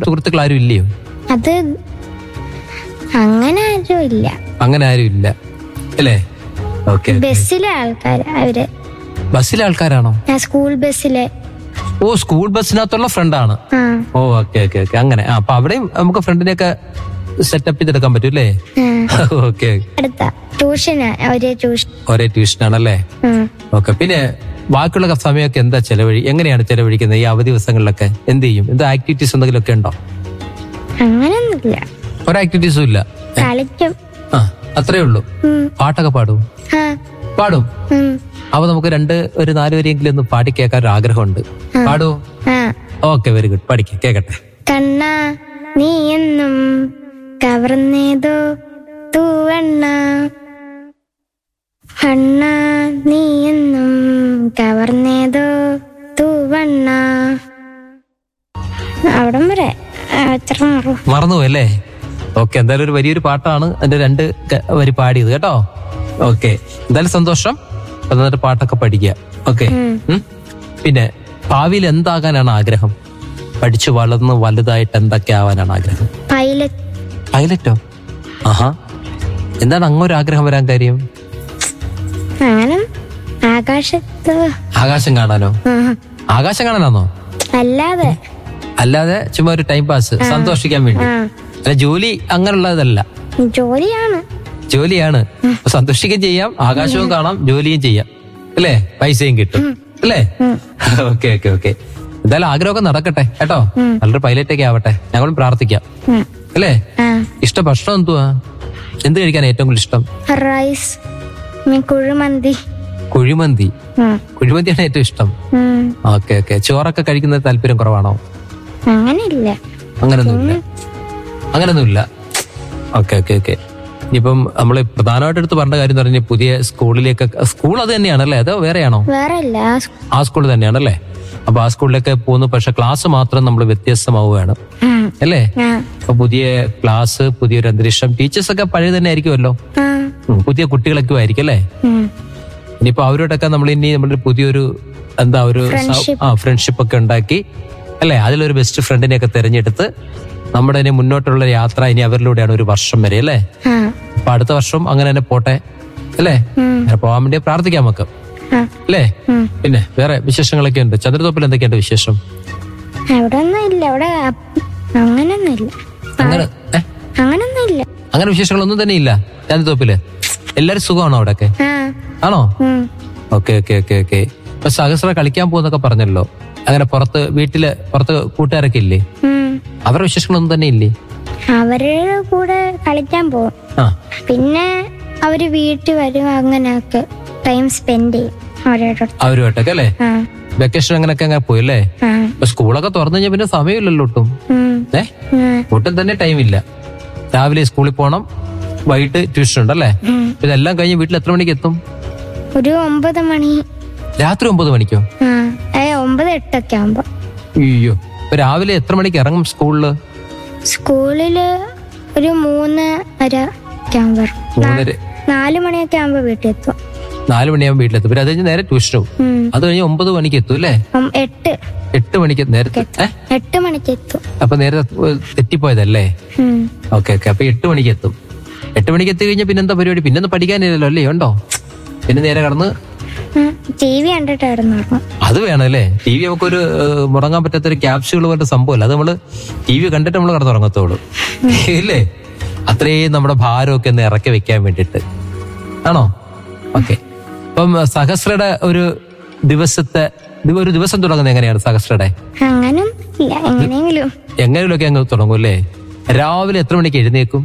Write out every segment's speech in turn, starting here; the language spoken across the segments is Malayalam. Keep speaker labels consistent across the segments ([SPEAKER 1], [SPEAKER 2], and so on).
[SPEAKER 1] സുഹൃത്തുക്കൾ ആരും ഇല്ലയോ
[SPEAKER 2] അത് അങ്ങനെ ആരും ഇല്ല
[SPEAKER 1] അങ്ങനെ ആരും ഇല്ല അല്ലേ ഓക്കെ
[SPEAKER 2] ബസ്സിലെ ആൾക്കാർ അവര്
[SPEAKER 1] ബസ്സിലെ ആൾക്കാരാണോ
[SPEAKER 2] ഞാൻ സ്കൂൾ ബസ്സിലെ
[SPEAKER 1] ഓ സ്കൂൾ ബസ്സിനകത്തുള്ള ഫ്രണ്ടാണ്
[SPEAKER 2] ആ
[SPEAKER 1] ഓ ഓക്കെ ഓക്കെ ഓക്കെ അങ്ങനെ ആ അപ്പൊ അവിടെയും നമുക്ക് ഫ്രണ്ടിനെയൊക്കെ സെറ്റപ്പ് ചെയ്തെടുക്കാൻ പറ്റും അല്ലേ
[SPEAKER 2] ആ.
[SPEAKER 1] ഓക്കെ
[SPEAKER 2] അടുത്ത ട്യൂഷനാ ഒരേ ട്യൂഷൻ
[SPEAKER 1] ഒരേ ട്യൂഷനാണല്ലേ
[SPEAKER 2] ഉം.
[SPEAKER 1] ഓക്കെ പിന്നെ ബാക്കിയുള്ള സമയമൊക്കെ എന്താ ചെലവഴി എങ്ങനെയാണ് ചെലവഴിക്കുന്നത് ഈ അവധി ദിവസങ്ങളിലൊക്കെ എന്ത് ചെയ്യും എന്താ ആക്ടിവിറ്റീസ് എന്തെങ്കിലും ഒക്കെ ഉണ്ടോ
[SPEAKER 2] അങ്ങനൊന്നുമില്ല
[SPEAKER 1] ഒരു ആക്ടിവിറ്റീസും ഇല്ല
[SPEAKER 2] കളിക്കും
[SPEAKER 1] ആ അത്രേ ഉള്ളൂ
[SPEAKER 2] ഉം.
[SPEAKER 1] പാട്ടൊക്കെ പാടും
[SPEAKER 2] ആ
[SPEAKER 1] പാടും
[SPEAKER 2] ഉം.
[SPEAKER 1] അപ്പൊ നമുക്ക് രണ്ട് ഒരു നാല് വരെയെങ്കിലും ഒന്ന് പാടി കേൾക്കാൻ ഒരു ആഗ്രഹമുണ്ട് പാടൂ
[SPEAKER 2] ആ
[SPEAKER 1] ഓക്കെ വെരി ഗുഡ് പഠിക്ക കേക്കട്ടെ
[SPEAKER 2] കണ്ണ നീ എന്നും കവർന്നേതോ തൂവണ്ണ കണ്ണ നീ എന്നും കവർന്നേതോ തൂവണ്ണ അവിടം വരെ ആ, എത്ര മാറും
[SPEAKER 1] മറന്നുപോയി അല്ലേ ഓക്കെ എന്തായാലും ഒരു വലിയൊരു പാട്ടാണ് അതിന്റെ രണ്ട് ക- വരി പാടിയത് കേട്ടോ ഓക്കെ എന്തായാലും സന്തോഷം അപ്പൊ എന്നിട്ട് പാട്ടൊക്കെ പഠിക്കുക ഓക്കെ പിന്നെ ഭാവിയിൽ എന്താകാനാണ് ആഗ്രഹം പഠിച്ചു വളർന്ന് വലുതായിട്ട് എന്തൊക്കെ ആവാനാണ് ആഗ്രഹം
[SPEAKER 2] പൈലറ്റ്
[SPEAKER 1] പൈലറ്റോ ആഹാ എന്താണ് അങ്ങൊരു ആഗ്രഹം വരാൻ കാര്യം
[SPEAKER 2] അങ്ങനെ ആകാശത്ത്
[SPEAKER 1] ആകാശം കാണാനോ
[SPEAKER 2] ആ,
[SPEAKER 1] ആകാശം കാണാനാണോ
[SPEAKER 2] അല്ലാതെ
[SPEAKER 1] അല്ലാതെ ചുമ്മാ ഒരു ടൈം പാസ് സന്തോഷിക്കാൻ വേണ്ടി
[SPEAKER 2] ആ
[SPEAKER 1] അല്ല ജോലി അങ്ങനെയുള്ളതല്ല
[SPEAKER 2] ജോലിയാണ്
[SPEAKER 1] ജോലിയാണ് അപ്പൊ സന്തോഷിക്കുകയും ചെയ്യാം ആകാശവും കാണാം ജോലിയും ചെയ്യാം അല്ലേ പൈസയും കിട്ടും അല്ലേ ഓക്കെ ഓക്കെ ഓക്കെ എന്തായാലും ആഗ്രഹമൊക്കെ നടക്കട്ടെ കേട്ടോ നല്ലൊരു പൈലറ്റ് ഒക്കെ ആവട്ടെ ഞങ്ങളും പ്രാർത്ഥിക്കാം
[SPEAKER 2] ഉം.
[SPEAKER 1] അല്ലേ
[SPEAKER 2] ആ
[SPEAKER 1] ഇഷ്ട ഭക്ഷണം എന്തുവാ എന്ത് കഴിക്കാൻ ഏറ്റവും കൂടുതൽ ഇഷ്ടം
[SPEAKER 2] റൈസ് മീൻ കുഴിമന്തി
[SPEAKER 1] കുഴിമന്തി
[SPEAKER 2] ഉം.
[SPEAKER 1] കുഴിമന്തിയാണ് ഏറ്റവും ഇഷ്ടം
[SPEAKER 2] ഉം.
[SPEAKER 1] ഓക്കെ ഓക്കെ ചോറൊക്കെ കഴിക്കുന്നത് താല്പര്യം കുറവാണോ
[SPEAKER 2] അങ്ങനെയില്ല
[SPEAKER 1] അങ്ങനൊന്നുമില്ല അങ്ങനൊന്നുമില്ല ഓക്കെ ഓക്കെ ഓക്കെ ഇനിയിപ്പം നമ്മൾ പ്രധാനമായിട്ട് എടുത്ത് പറഞ്ഞ കാര്യം എന്ന് പറഞ്ഞാൽ പുതിയ സ്കൂളിലേക്ക് സ്കൂൾ അത് തന്നെയാണല്ലേ അതോ വേറെയാണോ
[SPEAKER 2] വേറെ ഇല്ല
[SPEAKER 1] ആ സ്കൂൾ തന്നെയാണല്ലേ അപ്പൊ ആ സ്കൂളിലേക്ക് പോകുന്നു പക്ഷെ ക്ലാസ് മാത്രം നമ്മൾ വ്യത്യസ്തമാവുകയാണ്
[SPEAKER 2] ഉം.
[SPEAKER 1] അല്ലേ
[SPEAKER 2] ആ
[SPEAKER 1] അപ്പൊ പുതിയ ക്ലാസ് പുതിയൊരു അന്തരീക്ഷം ടീച്ചേഴ്സ് ഒക്കെ പഴയ തന്നെ ആയിരിക്കുമല്ലോ
[SPEAKER 2] ആ
[SPEAKER 1] ഉം, പുതിയ കുട്ടികളൊക്കെ ആയിരിക്കും അല്ലേ
[SPEAKER 2] ഉം.
[SPEAKER 1] ഇനിയിപ്പോ അവരോടൊക്കെ നമ്മൾ ഇനി നമ്മുടെ പുതിയൊരു എന്താ ഒരു സ-
[SPEAKER 2] Friendship.
[SPEAKER 1] ആ ഫ്രണ്ട്ഷിപ്പ് ഒക്കെ ഉണ്ടാക്കി അല്ലെ അതിലൊരു ബെസ്റ്റ് ഫ്രണ്ടിനെ ഒക്കെ തെരഞ്ഞെടുത്ത് നമ്മുടെ ഇനി മുന്നോട്ടുള്ള യാത്ര ഇനി അവരിലൂടെയാണ് ഒരു വർഷം വരെ അല്ലേ
[SPEAKER 2] ആ
[SPEAKER 1] അപ്പൊ അടുത്ത വർഷം അങ്ങനെ തന്നെ പോട്ടെ അല്ലേ
[SPEAKER 2] ഉം.
[SPEAKER 1] അങ്ങനെ പോകാൻ വേണ്ടി പ്രാർത്ഥിക്കാം നമുക്ക്
[SPEAKER 2] ആ
[SPEAKER 1] അല്ലേ
[SPEAKER 2] ഉം.
[SPEAKER 1] പിന്നെ വേറെ വിശേഷങ്ങളൊക്കെ ഉണ്ട് ചന്ദ്രതോപ്പിൽ എന്തൊക്കെയുണ്ട് വിശേഷം
[SPEAKER 2] അവിടെ ഒന്നും ഇല്ല അവിടെ അപ്പ്- അങ്ങനൊന്നും ഇല്ല
[SPEAKER 1] അങ്ങനെ ഏ?
[SPEAKER 2] അങ്ങനൊന്നും ഇല്ല
[SPEAKER 1] അങ്ങനെ വിശേഷങ്ങളൊന്നും തന്നെ ഇല്ല ചന്ദ്രതോപ്പില് എല്ലാരും സുഖമാണോ അവിടെയൊക്കെ
[SPEAKER 2] ആ
[SPEAKER 1] ആണോ
[SPEAKER 2] ഉം.
[SPEAKER 1] ഓക്കെ ഓക്കെ ഓക്കെ ഓക്കെ ഇപ്പൊ സഹസ്ര കളിക്കാൻ പോകുന്നൊക്കെ പറഞ്ഞല്ലോ അങ്ങനെ പുറത്ത് വീട്ടില് പുറത്ത് കൂട്ടുകാരൊക്കെ ഇല്ലേ
[SPEAKER 2] ഉം.
[SPEAKER 1] അവരുടെ വിശേഷങ്ങളൊന്നും തന്നെ ഇല്ലേ
[SPEAKER 2] അവരുടെ കൂടെ കളിക്കാൻ പോകും
[SPEAKER 1] ആ
[SPEAKER 2] പിന്നെ അവര് വീട്ടിൽ വരും അങ്ങനെയൊക്കെ ടൈം സ്പെൻഡ് ചെയ്യും അവരുടെ അടുത്ത്
[SPEAKER 1] അവരുമായിട്ടൊക്കെ അല്ലേ
[SPEAKER 2] ആ
[SPEAKER 1] വെക്കേഷൻ അങ്ങനെയൊക്കെ അങ്ങനെ പോയി അല്ലേ
[SPEAKER 2] ആ
[SPEAKER 1] ഇപ്പൊ സ്കൂളൊക്കെ തുറന്നു കഴിഞ്ഞാൽ പിന്നെ സമയമില്ലല്ലോ ഒട്ടും
[SPEAKER 2] ഉം.
[SPEAKER 1] ഏ
[SPEAKER 2] ഉം.
[SPEAKER 1] ഒട്ടും തന്നെ ടൈം ഇല്ല രാവിലെ സ്കൂളിൽ പോകണം വൈകിട്ട് ട്യൂഷൻ ഉണ്ടല്ലേ
[SPEAKER 2] ഉം.
[SPEAKER 1] ഇതെല്ലാം കഴിഞ്ഞ് വീട്ടിൽ എത്ര മണിക്ക് എത്തും
[SPEAKER 2] ഒരു ഒമ്പത് മണി
[SPEAKER 1] രാത്രി ഒമ്പത് മണിക്കോ
[SPEAKER 2] ആ ഏ ഒമ്പത് എട്ടൊക്കെ ആവുമ്പോ
[SPEAKER 1] അയ്യോ ഇപ്പൊ രാവിലെ എത്ര മണിക്ക് ഇറങ്ങും സ്കൂളില്
[SPEAKER 2] സ്കൂളില് ഒരു മൂന്ന് അര ഒക്കെ ആവുമ്പോ വരും.
[SPEAKER 1] മൂന്നര
[SPEAKER 2] നാല് മണിയൊക്കെ ആവുമ്പോ വീട്ടിൽ എത്തും
[SPEAKER 1] നാല് മണിയാകുമ്പോൾ വീട്ടിലെത്തും പിന്നെ അത് കഴിഞ്ഞ് നേരെ ട്യൂഷനും
[SPEAKER 2] ഉം.
[SPEAKER 1] അത് കഴിഞ്ഞ് ഒമ്പത് മണിക്ക് എത്തും അല്ലേ
[SPEAKER 2] ഉം, എട്ട്
[SPEAKER 1] എട്ട് മണിക്ക് നേരത്തെ ഏ
[SPEAKER 2] എട്ട് മണിക്ക് എത്തും
[SPEAKER 1] അപ്പൊ നേരത്തെ ഏഹ്, തെറ്റിപ്പോയതല്ലേ
[SPEAKER 2] ഉം.
[SPEAKER 1] ഓക്കെ ഓക്കെ അപ്പൊ എട്ട് മണിക്ക് എത്തും എട്ട് മണിക്ക് എത്തി കഴിഞ്ഞാൽ പിന്നെന്താ പരിപാടി പിന്നൊന്നും പഠിക്കാനില്ലല്ലോ അല്ലേ ഉണ്ടോ പിന്നെ നേരെ കടന്ന്
[SPEAKER 2] ടി വി കണ്ടിട്ടായിരുന്നു ഓർമ്മ
[SPEAKER 1] അത് വേണം അല്ലേ ടി വി നമുക്കൊരു ഏഹ്, മുടങ്ങാൻ പറ്റാത്ത ഒരു ക്യാപ്സ്യൂൾ പോലത്തെ സംഭവമല്ല അത് നമ്മള് ടി വി കണ്ടിട്ട് നമ്മൾ കടന്നുറങ്ങത്തോളൂ ഇല്ലേ അത്രയും നമ്മുടെ ഭാരമൊക്കെ ഒന്ന് ഇറക്കി വെക്കാൻ വേണ്ടിട്ട് ആണോ ഓക്കെ അപ്പം സഹസ്രയുടെ ഒരു ദിവസത്തെ ദിവ- ഒരു ദിവസം തുടങ്ങുന്നത് എങ്ങനെയാണ് സഹസ്രയുടെ
[SPEAKER 2] അങ്ങനും ഇല്ല എങ്ങനെയെങ്കിലും
[SPEAKER 1] എങ്ങനെയൊക്കെ അങ്ങ് തുടങ്ങും അല്ലേ രാവിലെ എത്ര മണിക്ക് എഴുന്നേക്കും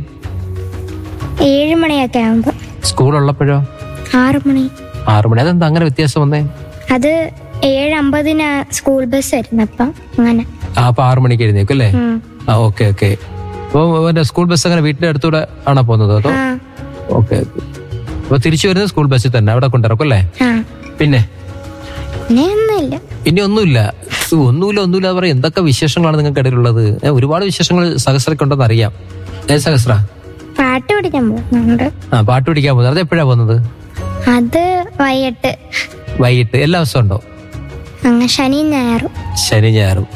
[SPEAKER 2] ഏഴ് മണിയൊക്കെ ആവുമ്പോ
[SPEAKER 1] സ്കൂൾ ഉള്ളപ്പോഴോ
[SPEAKER 2] ആറ് മണി
[SPEAKER 1] ആറു മണി അതെന്താ അങ്ങനെ വ്യത്യാസം വന്നേ
[SPEAKER 2] അത് ഏഴ് അമ്പതിന് സ്കൂൾ ബസ് വരുന്നു അപ്പം അങ്ങനെ
[SPEAKER 1] ആ അപ്പൊ ആറു മണിക്ക് എഴുന്നേക്കും അല്ലേ
[SPEAKER 2] ഉം.
[SPEAKER 1] ആ ഓക്കെ ഓക്കെ അപ്പൊ മറ്റേ സ്കൂൾ ബസ് അങ്ങനെ വീട്ടിന്റെ അടുത്തൂടെ ആണോ പോകുന്നത് അതോ
[SPEAKER 2] ആ
[SPEAKER 1] ഓക്കെ അപ്പൊ തിരിച്ചു വരുന്നത് സ്കൂൾ ബസ്സിൽ തന്നെ അവിടെ കൊണ്ടിറക്കും അല്ലേ
[SPEAKER 2] ആ
[SPEAKER 1] പിന്നെ
[SPEAKER 2] പിന്നെ ഒന്നുമില്ല
[SPEAKER 1] ഇനി ഒന്നുമില്ല സ് ഒന്നുമില്ല ഒന്നുമില്ല എന്ന് പറയാം എന്തൊക്കെ വിശേഷങ്ങളാണ് നിങ്ങൾക്ക് ഇടയിലുള്ളത് ഏ, ഒരുപാട് വിശേഷങ്ങൾ സഹസ്രക്കുണ്ടെന്ന് അറിയാം ഏ സഹസ്ര
[SPEAKER 2] പാട്ട് പഠിക്കാൻ പോകുന്നുണ്ട്
[SPEAKER 1] ആ പാട്ട് പിടിക്കാൻ പോകുന്നത് അത് എപ്പോഴാ പോകുന്നത്
[SPEAKER 2] അത് വൈകിട്ട്
[SPEAKER 1] വൈകിട്ട് എല്ലാ ദിവസവും ഉണ്ടോ
[SPEAKER 2] അങ്ങ് ശനി ഞായറും
[SPEAKER 1] ശനി ഞായറും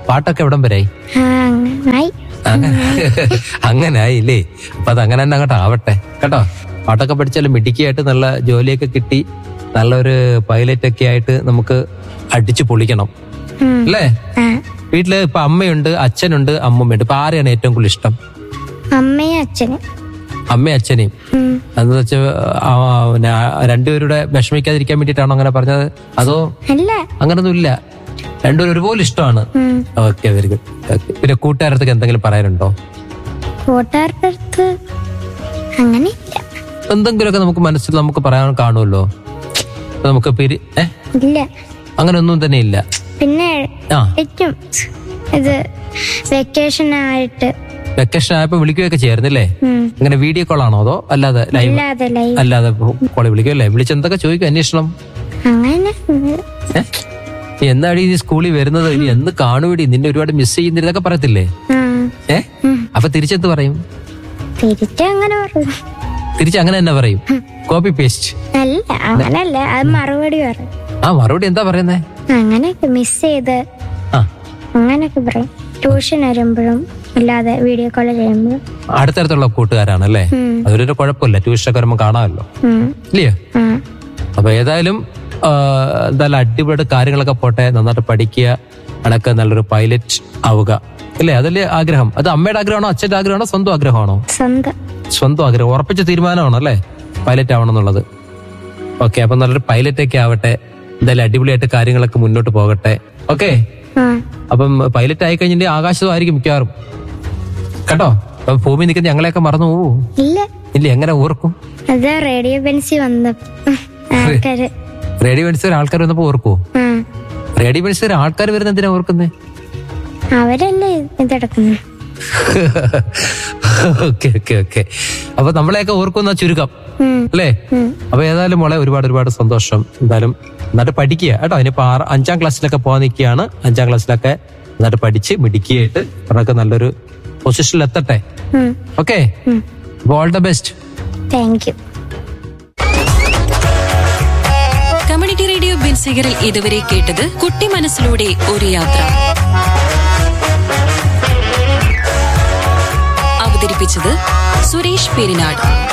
[SPEAKER 1] പാട്ടൊക്കെ എവിടം വരെയായി
[SPEAKER 2] ആ അങ്ങനായി
[SPEAKER 1] അങ്ങനെ അങ്ങനായില്ലേ അപ്പൊ അത് അങ്ങനെ തന്നെ അങ്ങോട്ട് ആവട്ടെ കേട്ടോ പാട്ടൊക്കെ പഠിച്ചാലും മിടുക്കിയായിട്ട് നല്ല ജോലിയൊക്കെ കിട്ടി നല്ലൊരു പൈലറ്റ് ഒക്കെ ആയിട്ട് നമുക്ക് അടിച്ചു പൊളിക്കണം
[SPEAKER 2] ഉം.
[SPEAKER 1] അല്ലേ
[SPEAKER 2] ആ
[SPEAKER 1] വീട്ടില് ഇപ്പൊ അമ്മയുണ്ട് അച്ഛനുണ്ട് അമ്മമ്മയുണ്ട് ഇപ്പൊ ആരെയാണ് ഏറ്റവും കൂടുതൽ ഇഷ്ടം
[SPEAKER 2] അമ്മയും അച്ഛനും
[SPEAKER 1] അമ്മയും അച്ഛനെയും
[SPEAKER 2] ഉം.
[SPEAKER 1] അതെന്ന് വെച്ചാൽ പിന്നെ രണ്ടുപേരുടെ വിഷമിക്കാതിരിക്കാൻ വേണ്ടിയിട്ടാണോ അങ്ങനെ പറഞ്ഞത് അതോ
[SPEAKER 2] അല്ല
[SPEAKER 1] അങ്ങനൊന്നും ഇല്ല രണ്ടുപേരും ഒരുപോലെ ഇഷ്ടമാണ്
[SPEAKER 2] ഉം.
[SPEAKER 1] ഓക്കെ വെരി ഗുഡ് പിന്നെ കൂട്ടുകാരത്തേക്ക് എന്തെങ്കിലും പറയാനുണ്ടോ
[SPEAKER 2] കൂട്ടുകാരുടെ അടുത്ത് അങ്ങനെ ഇല്ല
[SPEAKER 1] എന്തെങ്കിലുമൊക്കെ നമുക്ക് മനസ്സിൽ നമുക്ക് പറയാൻ കാണുമല്ലോ അപ്പൊ നമുക്ക് പിരി ഏ
[SPEAKER 2] ഇല്ല
[SPEAKER 1] അങ്ങനെ ഒന്നും തന്നെ ഇല്ല
[SPEAKER 2] പിന്നെ
[SPEAKER 1] ആ
[SPEAKER 2] ഏറ്റവും ഇത് വെക്കേഷൻ ആയിട്ട്
[SPEAKER 1] വെക്കേഷൻ ആയപ്പോ വിളിക്കുകയൊക്കെ ചെയ്യായിരുന്നില്ലേ
[SPEAKER 2] ഉം.
[SPEAKER 1] ഇങ്ങനെ വീഡിയോ കോൾ ആണോ അതോ അല്ലാതെ ലൈവ്
[SPEAKER 2] അല്ലാതെ ലൈവ്
[SPEAKER 1] അല്ലാതെ കോളി വിളിക്കുമല്ലേ വിളിച്ച് എന്തൊക്കെ ചോദിക്കും അന്വേഷണം
[SPEAKER 2] അങ്ങനെ
[SPEAKER 1] ഏ? നീ എന്നാടി നീ സ്കൂളിൽ വരുന്നത് ഇനി എന്ന് കാണുവിടി നിന്നെ ഒരുപാട് മിസ് ചെയ്യുന്നിതൊക്കെ പറയത്തില്ലേ
[SPEAKER 2] ആ
[SPEAKER 1] ഏ അപ്പൊ തിരിച്ചെന്ത് പറയും
[SPEAKER 2] തിരിച്ച് അങ്ങനെ പറയും
[SPEAKER 1] തിരിച്ച് അങ്ങനെ തന്നെ പറയും കോപ്പി പേസ്റ്റ്
[SPEAKER 2] അല്ല അങ്ങനല്ല അത് മറുപടി പറയും
[SPEAKER 1] ആ മറുപടി എന്താ പറയുന്നേ
[SPEAKER 2] അങ്ങനെയൊക്കെ മിസ് ചെയ്ത്
[SPEAKER 1] ആ
[SPEAKER 2] അങ്ങനെയൊക്കെ പറയും ട്യൂഷൻ വരുമ്പോഴും അല്ലാതെ വീഡിയോ കോൾ ചെയ്യുമ്പോഴും
[SPEAKER 1] അടുത്തടുത്തുള്ള കൂട്ടുകാരാണല്ലേ
[SPEAKER 2] ഉം.
[SPEAKER 1] അതൊരു കുഴപ്പമില്ല ട്യൂഷനൊക്കെ വരുമ്പോൾ കാണാമല്ലോ
[SPEAKER 2] ഉം.
[SPEAKER 1] ഇല്ലയോ
[SPEAKER 2] ആ
[SPEAKER 1] അപ്പൊ ഏതായാലും ആ, എന്തായാലും അടിപൊളിയായിട്ട് കാര്യങ്ങളൊക്കെ പോട്ടെ നന്നായിട്ട് പഠിക്കുക അടക്ക നല്ലൊരു പൈലറ്റ് ആവുക ഇല്ലേ അതല്ലേ ആഗ്രഹം അത് അമ്മയുടെ ആഗ്രഹമാണോ അച്ഛന്റെ ആഗ്രഹമാണോ സ്വന്തം ആഗ്രഹമാണോ
[SPEAKER 2] സ്വന്തം
[SPEAKER 1] സ്വന്തം ആഗ്രഹം ഉറപ്പിച്ച തീരുമാനമാണോ അല്ലേ പൈലറ്റ് ആവണം എന്നുള്ളത് ഓക്കെ അപ്പൊ നല്ലൊരു പൈലറ്റ് ഒക്കെ ആവട്ടെ എന്തായാലും അടിപൊളിയായിട്ട് കാര്യങ്ങളൊക്കെ മുന്നോട്ട് പോകട്ടെ ഓക്കെ
[SPEAKER 2] ആ
[SPEAKER 1] അപ്പം പൈലറ്റ് ആയി കഴിഞ്ഞിട്ട് ആകാശവും ആയിരിക്കും മിക്കവാറും കേട്ടോ അപ്പൊ ഭൂമി നിൽക്കുന്ന ഞങ്ങളെയൊക്കെ മറന്നു പോവൂ
[SPEAKER 2] ഇല്ല
[SPEAKER 1] ഇല്ല എങ്ങനെ ഓർക്കും
[SPEAKER 2] അത് റേഡിയോ ബെൻസി വന്ന ആൾക്കാര്
[SPEAKER 1] റേഡിയോ മേടിച്ച ആൾക്കാർ വന്നപ്പോ ഓർക്കുവോ
[SPEAKER 2] ആ
[SPEAKER 1] റേഡിയോ മേടിച്ച ആൾക്കാർ വരുന്ന എന്തിനാ ഓർക്കുന്നേ
[SPEAKER 2] അവരല്ലേ ഇതെടുക്കുന്നത്
[SPEAKER 1] ഓക്കെ ഓക്കെ ഓക്കെ അപ്പൊ നമ്മളെയൊക്കെ ഓർക്കുന്ന ചുരുക്കം
[SPEAKER 2] ഉം.
[SPEAKER 1] അല്ലേ
[SPEAKER 2] ഉം.
[SPEAKER 1] അപ്പൊ ഏതായാലും മോളെ ഒരുപാട് ഒരുപാട് സന്തോഷം എന്തായാലും നന്നായിട്ട് പഠിക്കുക കേട്ടോ ഇനിയിപ്പോ ആറ് അഞ്ചാം ക്ലാസ്സിലൊക്കെ പോകാൻ നിൽക്കുകയാണ് അഞ്ചാം ക്ലാസ്സിലൊക്കെ നന്നായിട്ട് പഠിച്ച് മിടുക്കിയായിട്ട് അവരൊക്കെ നല്ലൊരു പൊസിഷനിൽ എത്തട്ടെ
[SPEAKER 2] ഉം.
[SPEAKER 1] ഓക്കെ
[SPEAKER 2] ഉം.
[SPEAKER 1] അപ്പൊ all the best
[SPEAKER 2] thank you
[SPEAKER 3] community radio ബിൻസിഗറിൽ ഇതുവരെ കേട്ടത് കുട്ടി മനസ്സിലൂടെ ഒരു യാത്ര അവതരിപ്പിച്ചത് സുരേഷ് പെരിനാട്